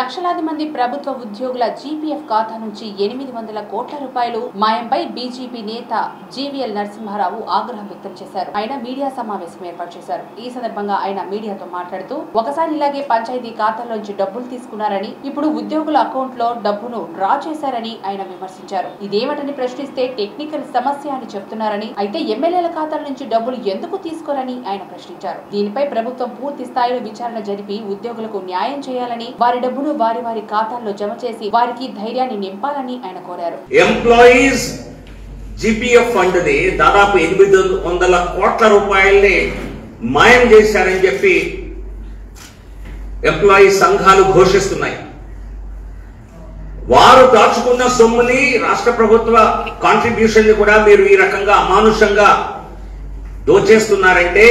లక్షలాది మంది ప్రభుత్వ ఉద్యోగుల జీపీఎఫ్ ఖాతా నుంచి ఎనిమిది వందల కోట్ల రూపాయలు మాయంపై బీజేపీ నేత జీవీఎల్ నరసింహారావు ఆగ్రహం వ్యక్తం చేశారు ఆయన మీడియా సమావేశం ఏర్పాటు చేశారు ఈ సందర్భంగా ఆయన మీడియాతో మాట్లాడుతూ ఒకసారి ఇలాగే పంచాయతీ ఖాతాల్లోంచి డబ్బులు తీసుకున్నారని ఇప్పుడు ఉద్యోగుల అకౌంట్ లో డబ్బును డ్రా చేశారని ఆయన విమర్శించారు ఇదేమిటని ప్రశ్నిస్తే టెక్నికల్ సమస్య అని చెప్తున్నారని అయితే ఎమ్మెల్యేల ఖాతాల నుంచి డబ్బులు ఎందుకు తీసుకోరని ఆయన ప్రశ్నించారు దీనిపై ప్రభుత్వం పూర్తి స్థాయిలో విచారణ జరిపి ఉద్యోగులకు న్యాయం చేయాలని వారి డబ్బును వారి వారి ఖాతాల్లో జమ చేసి వారికి ధైర్యాన్ని నింపాలని ఆయన కోరారు ఎంప్లాయీస్ జిపిఎఫ్ ఫండ్ ని దాదాపు ఎనిమిది వందల కోట్ల రూపాయల్ని మాయం చేశారని చెప్పి ఎంప్లాయీ సంఘాలు ఘోషిస్తున్నాయి వారు దాచుకున్న సొమ్ముని రాష్ట్ర ప్రభుత్వ కాంట్రిబ్యూషన్ ని కూడా మీరు ఈ రకంగా అమానుషంగా దోచేస్తున్నారంటే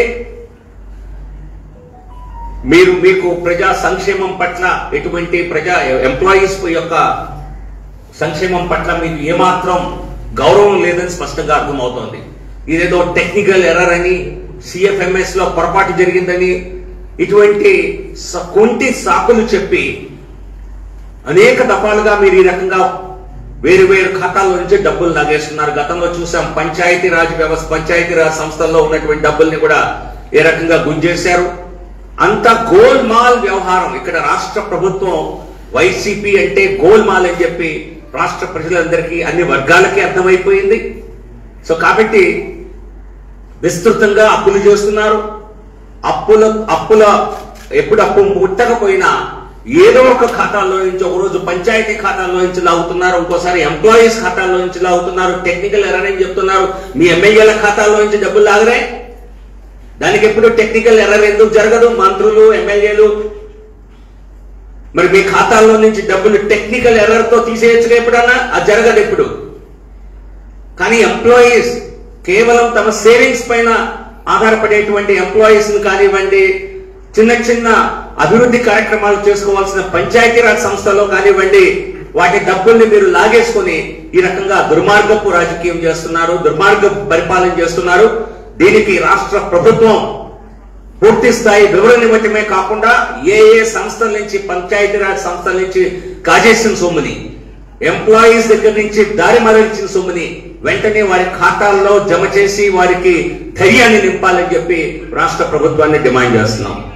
మీరు మీకు ప్రజా సంక్షేమం పట్ల ఎటువంటి ప్రజా ఎంప్లాయీస్ యొక్క సంక్షేమం పట్ల మీకు ఏమాత్రం గౌరవం లేదని స్పష్టంగా అర్థమవుతోంది ఇదేదో టెక్నికల్ ఎర్రర్ అని సిఎఫ్ఎంఎస్ లో పొరపాటు జరిగిందని ఇటువంటి స- కొంటి సాకులు చెప్పి అనేక దఫాలుగా మీరు ఈ రకంగా వేరు వేరు ఖాతాల నుంచి డబ్బులు లాగేస్తున్నారు గతంలో చూసాం పంచాయతీ రాజ్ వ్యవస్థ పంచాయతీ రాజ్ సంస్థల్లో ఉన్నటువంటి డబ్బుల్ని కూడా ఏ రకంగా గుంజేశారు అంత గోల్మాల్ వ్యవహారం ఇక్కడ రాష్ట్ర ప్రభుత్వం వైసీపీ అంటే గోల్మాల్ అని చెప్పి రాష్ట్ర ప్రజలందరికీ అన్ని వర్గాలకి అర్థమైపోయింది సో కాబట్టి విస్తృతంగా అప్పులు చేస్తున్నారు అప్పుల అప్పుల ఎప్పుడు అప్పు ముట్టకపోయినా ఏదో ఒక ఖాతాల్లో నుంచి ఒక రోజు పంచాయతీ ఖాతాల్లో నుంచి లాగుతున్నారు ఇంకోసారి ఎంప్లాయీస్ ఖాతాల్లో నుంచి లాగుతున్నారు టెక్నికల్ ఎర్రర్ అని చెప్తున్నారు మీ ఎమ్మెల్యేల ఖాతాల్లో నుంచి డబ్బులు లాగరే దానికి ఎప్పుడు టెక్నికల్ ఎర్రర్ ఎందుకు జరగదు మంత్రులు ఎమ్మెల్యేలు మరి మీ ఖాతాల్లో నుంచి డబ్బులు టెక్నికల్ ఎర్రర్ తో తీసేయచ్చు ఎప్పుడన్నా అది జరగదు ఎప్పుడు కానీ ఎంప్లాయీస్ కేవలం తమ సేవింగ్స్ పైన ఆధారపడేటువంటి ఎంప్లాయీస్ కానివ్వండి చిన్న చిన్న అభివృద్ధి కార్యక్రమాలు చేసుకోవాల్సిన పంచాయతీరాజ్ సంస్థలో కానివ్వండి వాటి డబ్బుల్ని మీరు లాగేసుకొని ఈ రకంగా దుర్మార్గపు రాజకీయం చేస్తున్నారు దుర్మార్గపు పరిపాలన చేస్తున్నారు దీనికి రాష్ట్ర ప్రభుత్వం పూర్తి స్థాయి వివరణ ఇవ్వటమే కాకుండా ఏ ఏ సంస్థల నుంచి పంచాయతీరాజ్ సంస్థల నుంచి కాజేసిన సొమ్ముని ఎంప్లాయీస్ దగ్గర నుంచి దారి మరలించిన సొమ్ముని వెంటనే వారి ఖాతాల్లో జమ చేసి వారికి ధైర్యాన్ని నింపాలని చెప్పి రాష్ట్ర ప్రభుత్వాన్ని డిమాండ్ చేస్తున్నాం